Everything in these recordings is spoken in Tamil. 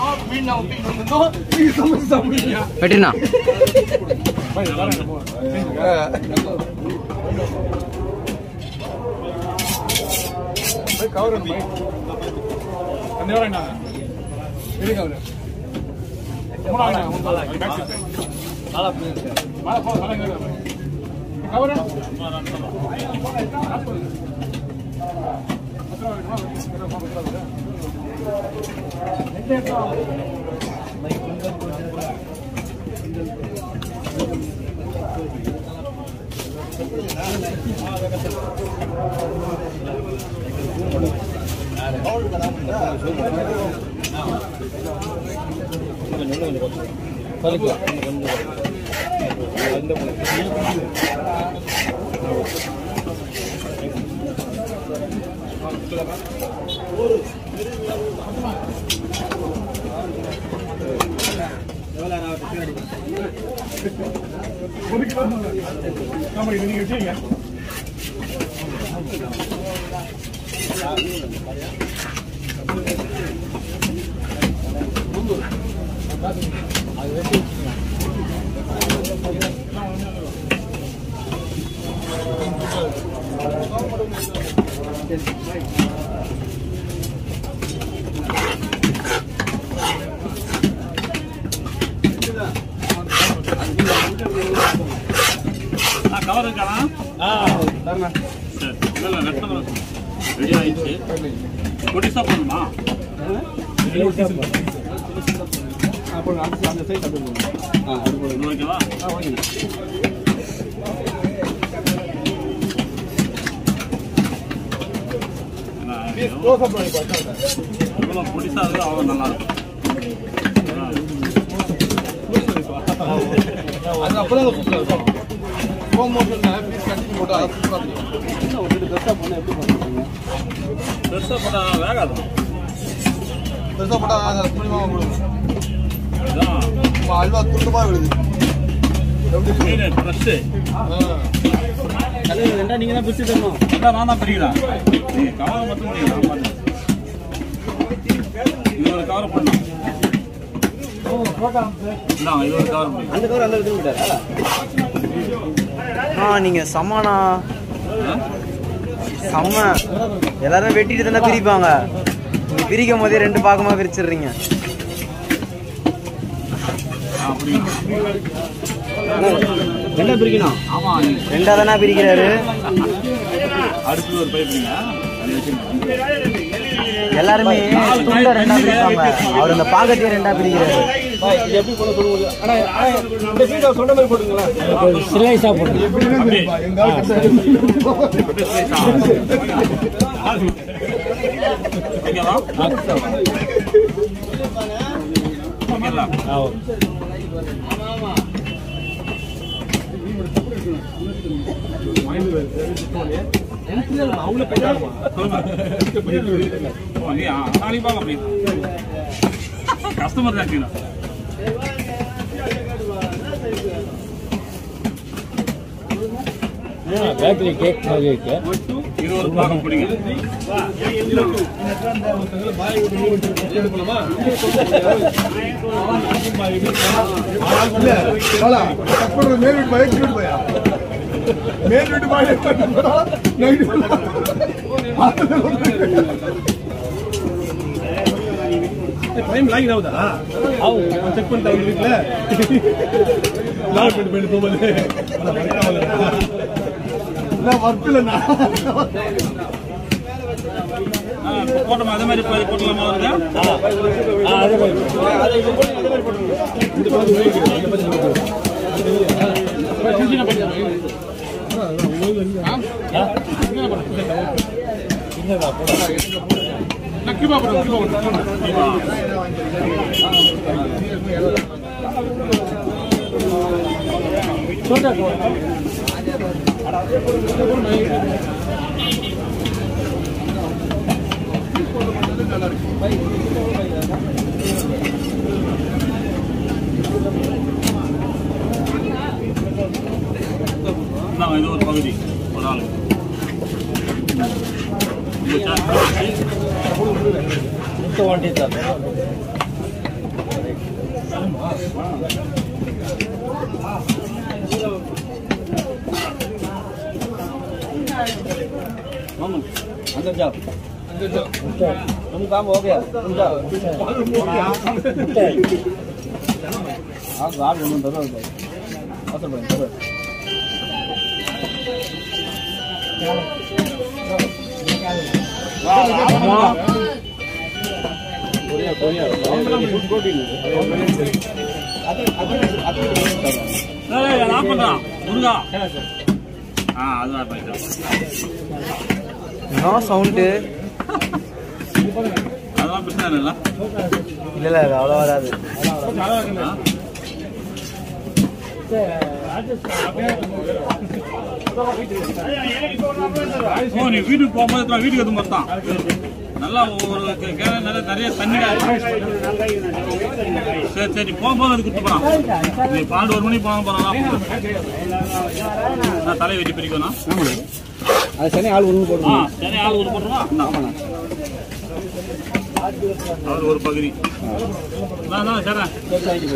வெட்டினா கவர் இருக்கானா சரி இல்லை இல்லை வெட்டணும் ரெடி ஆயிடுச்சு கொடிசா போடணுமா இது ஓகேவா நான் எவ்வளோ பொடிசா இருக்கோ அவ்வளோ நல்லா இருக்கும் அது அப்பதான் அந்த புக்கில் இருக்கும் ஃபோன் மோஷன் பீஸ் கட்டி போட்டு அதை சூப்பராக பெருசாக போட்டால் வேகாது பெருசாக போட்டால் அதை துணிமாக விடுது இதுதான் நம்ம அல்வா துண்டுமாக விடுது எப்படி மீன் ஃப்ரெஷ்ஷு ரெண்டா நீங்க தான் பிடிச்சி தரணும் அதான் நான் தான் பிரிக்கிறேன் நீங்கள் கவர் மட்டும் பிடிக்கிறேன் நான் பாத்து. இது ஒரு கவர் பண்ணலாம் இந்தாங்க இது ஒரு கவர் பிடிக்கும் அந்த கவர் அந்த எடுத்து விட்டாரா ஆ நீங்க சமானா செம்ம எல்லாரும் வெட்டிட்டு தானே பிரிப்பாங்க நீங்க பிரிக்கும் போதே ரெண்டு பாகமா பிரிச்சிடுறீங்க அப்படி ரெண்டா பிரிக்கணும் ஆமாம் நீங்கள் ரெண்டா தானே பிரிக்கிறாரு அடுத்தது ஒரு பைப்புங்க அது வச்சுருங்க எல்லாருமே துண்டை ரெண்டா பிரிப்பாங்க அவர் அந்த பாகத்தையே ரெண்டா பிரிக்கிறாரு எப்படி போட சொல்லுங்க ஆனா ஆனா இந்த வீடியோ சொன்ன மாதிரி போட்டுங்களா சிலைசா போட்டு எப்படின்னு தெரியுமா எங்க ஓகேவா ஓகேங்களா அவங்கள போயிட்டாங்க நாளைக்கு பார்க்க அப்படி கஸ்டமர் தான் பேக்கரி கேக் மாதிரி இருக்கு இது ஒரு பாகம் பிடிங்க இல்ல பாலா கட் பண்றது மேல் வீட்டு பாயா கீழ் வீட்டு பாயா மேல் வீட்டு பாயா கட் பண்ணா நைட் டைம் லாகின் ஆகுதா ஆகும் செக் பண்ணிட்டா உங்க வீட்டுல லாக் பண்ணி போயிட்டு போகும்போது ஒர்க்கில் நான் போட்டோமா அதே மாதிரி போய் போட்டலாமா வருங்க இந்தாங்க, இது ஒரு பகுதி ஒரு ஆளு இந்த சார்ட் வச்சு ஏய், அதை ஆஃப் பண்றா. முருகா. ஆ, அதுதான் போயிட்டு. என்ன சவுண்டு அதெல்லாம் பிரச்சனை இல்லைல்ல? இல்ல இல்ல அது அவ்வளோ வராது ஆ? ஓ, நீ வீட்டுக்கு போகும்போது எத்தனை வீட்டுக்கு எதுவும் மொத்தம் நல்லா ஒரு கே- கே- நிறைய நிறைய தண்ணிடா சரி சரி போகும்போது அது கொடுத்து போறான் நீ பன்னெண்டு ஒரு மணிக்கு போக போறான் நான் தலை வெட்டி பிரிக்கணும் அது சனி ஆள் ஒன்று போடுங்க ஆ சரி ஆள் ஒரு போட்டுருவா அவர் ஒரு பகுதி நான் தான் சரி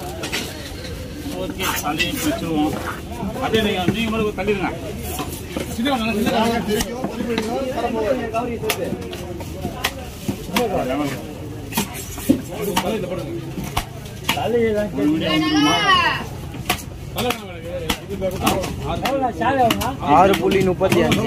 ஓகே தலையை பிரிச்சிருவோம் அதே நீங்க நீங்க மட்டும் தள்ளிடுங்க ஆறு புள்ளி முப்பத்தி அஞ்சு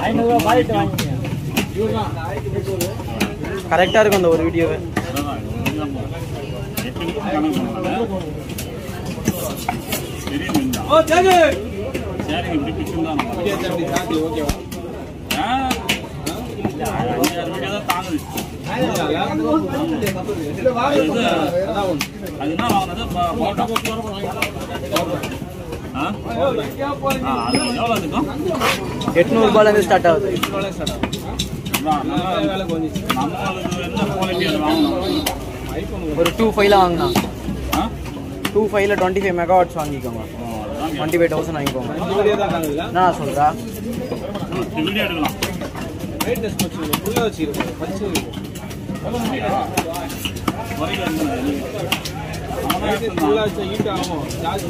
கரெக்டா இருக்கும் அந்த ஒரு வீடியோவை அதான், இதுதான் போதும். எட்டு நிமிஷம் கணக்கு பண்ணலாம். பெரிய மீன் தான். சரிங்க, இப்படி பிடிச்சிருந்தா நம்ம. ஆ? அஞ்சாறு வீடியோ தான் தாங்குது. அது இது, அது என்ன வாங்கினது? ப- பரோட்டா. ஆ? ஆ, அது எவ்வளோ இருக்கும்? எட்நூறு ரூபாயிலேருந்து ஸ்டார்ட் ஆகுது அதான், நல்லா- நம்மளுக்கு என்ன குவாலிட்டி அது வாங்கணும் ஒரு டூ ஃபைவ்ல வாங்கினா ஆ? டூ ஃபைவ்ல டுவெண்ட்டி ஃபைவ் மெகாவாட்ஸ் வாங்கிக்கோங்க ஓ, அதுதான் டுவெண்ட்டி ஃபைவ் தௌசண்ட் வாங்கிக்கோங்க என்ன சொல்றா இந்த வீடியோ எடுக்கலாம் குறைக்க என்ன? அவன் எடுத்துருந்தான்.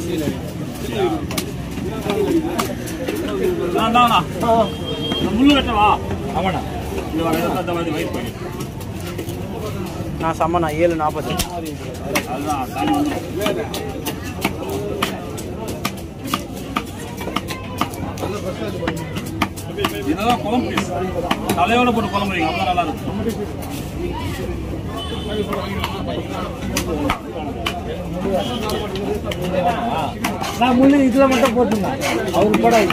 நான் தானா? இந்த முள்ளு வெட்டவா? இது வர இடத்துல இந்த மாதிரி wait பண்ணு. நான் செம்ம நான் ஏழு நாற்பது அதுதான், தாண்டி வந்துரும். இதுதான் குழம்பு piece. தலையோட போட்டு குழம்பு வைங்க அப்பதான் நல்லா இருக்கும் நான் முள்ளு இதுல மட்டும் போட்டுங்க அவருக்கு போடாது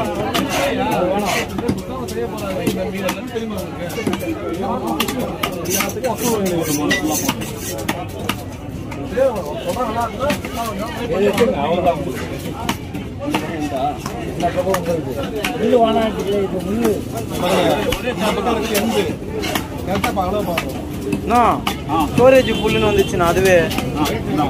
முள்ளு வானாட்டு இது முள்ளு அண்ணா ஆ ஸ்டோரேஜ் ஃபுல்லுன்னு வந்துச்சுண்ணா அதுவே ஆ இந்தாங்க.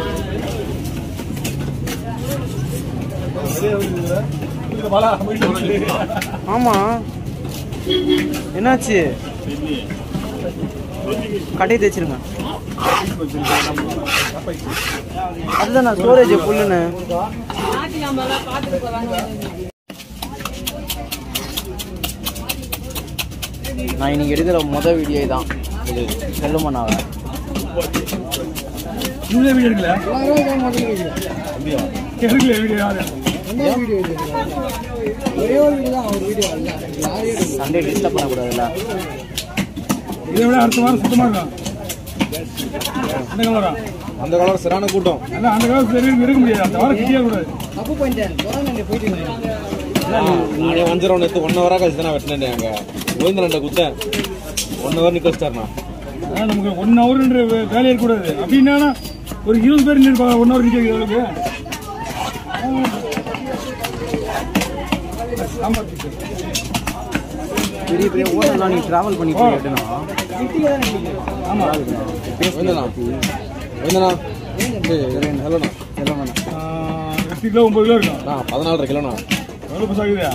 ஆமா என்னாச்சு இல்லையே. கடையை தேய்ச்சிருங்க அதுதான் நான் ஸ்டோரேஜ் ஃபுல்லுன்னு நான் இன்னைக்கு எடுக்கிற மொதல் வீடியோ தான் இது செல்லுமண்ணாவை இவ்வளோ வீடியோ எடுக்கல எடுக்கல வீடியோ யாரு ஒரே ஒரு வீடியோ தான் அவர் வீடியோ அல்ல யாரையும் சண்டே டிஸ்டர்ப் பண்ணக்கூடாதுல்ல இதை விட அடுத்த வாரம் சுத்தமாக இருக்கும் அந்த கலரா அந்த காலம் சரியான கூட்டம் அதான் அந்த காலம் சரி இருக்க முடியாது அந்த வாரம் கிட்டியே கூடாது தப்பு பண்ணிட்டேன் கொரோனா போயிட்டு நீங்க வஞ்சிரம் நேற்று ஒன் ஹவரா கழிச்சு தான் வெட்டினேன் அங்க கோவிந்தரண்ட குத்தேன் ஒன் ஹவர் நிக்க வச்சிட்டாருண்ணா ஆனால் நமக்கு ஒன் ஹவர்ன்ற வேலை இருக்கக்கூடாது அப்படின்னா ஒரு இருபது பேர் நிற்பாங்க ஒன் ஹவர் நிற்க அளவுக்கு ஆமாம் பெரிய பெரிய ஓட்டம்லாம் நீ ட்ராவல் பண்ணி போய் எடுக்கணும் ஆமாம் கோவிந்தனா கோவிந்தனா ஹலோண்ணா செல்லுமண்ணா எட்டு கிலோ ஒம்பது கிலோ இருக்கும் அண்ணா பதினாலரை கிலோண்ணா எவ்வளோ பஸ் ஆகுது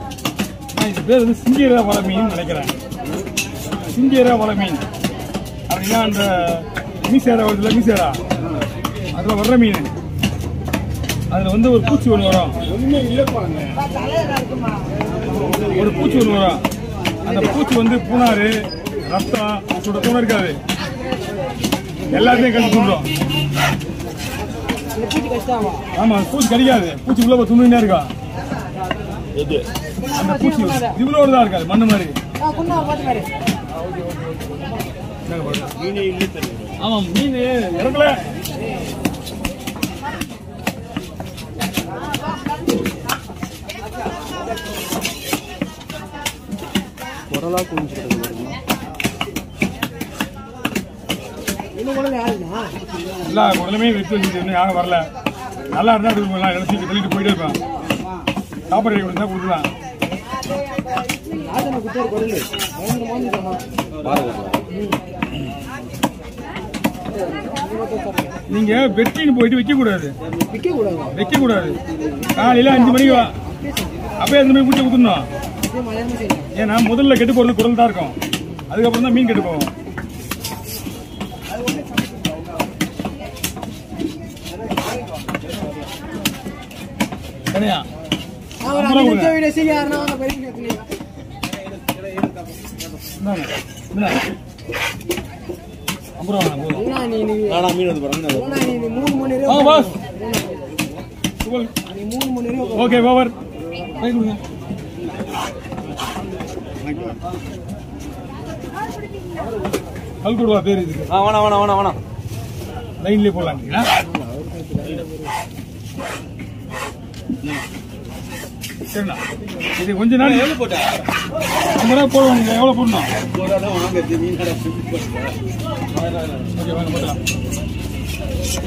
நான் இது பேர் வந்து சிங்கேரா வலை மீன் நினைக்கிறேன் சிங்கேரா வலை மீன் அப்படின்னா அந்த மீசேரா வருதுல மீசேரா அதில் வர்ற மீன் அதில் வந்து ஒரு பூச்சி ஒன்று வரும் ஒரு பூச்சி ஒன்று வரும் அந்த பூச்சி வந்து பூனாறு ரத்தம் சுட தூணம் இருக்காது எல்லாத்தையும் கழிச்சு தூண்டுறோம் ஆமா அந்த பூச்சி கடிக்காது பூச்சி உள்ள போய் துணுன்னே இருக்கா எது அந்த பூச்சி இவ்வளோ தான் இருக்காது மண்ணு மாதிரி ஆமா மீன் இறக்கல குரலா குடிச்சிருக்கேன் எல்லா குடலுமே வெட்டி வச்சுட்டு இன்னும் யாரும் வரல நல்லா இருந்தா கொடுக்கலாம் இலசி தள்ளிட்டு போயிட்டே இருப்பான் சாப்பாடு ரெடி கொடுத்தா கொடுக்கலாம் நீங்க வெட்டின்னு போயிட்டு வைக்க கூடாது வைக்க கூடாது காலையில அஞ்சு மணிக்கு வா அப்பயே அஞ்சு மணிக்கு பூச்சி ஊத்தணும் ஏன்னா முதல்ல கெட்டு போறது குரல் தான் இருக்கும் அதுக்கப்புறம் தான் மீன் கெட்டு போகும் சரியா அப்புறம் கொடுங்க. இந்தாங்க. இந்தாங்க. அப்புறம் வேணாம், போதும். நானா மீன் வந்து பாருங்க ஆ, பாஸ். சுகல். ஓகே ஓவர் கை கொடுங்க கல்குடுவா பேர் இதுக்கு ஆ வேணாம் வேணாம் வேணாம் வேணாம் லைன்லயே போடலாங்களா சரிண்ணா இது கொஞ்ச நாள் எவ்வளோ போட்டா ரொம்ப நாள் போடுவோம் நீங்கள் எவ்வளோ போடணும் ஓகே வாங்க போடலாம்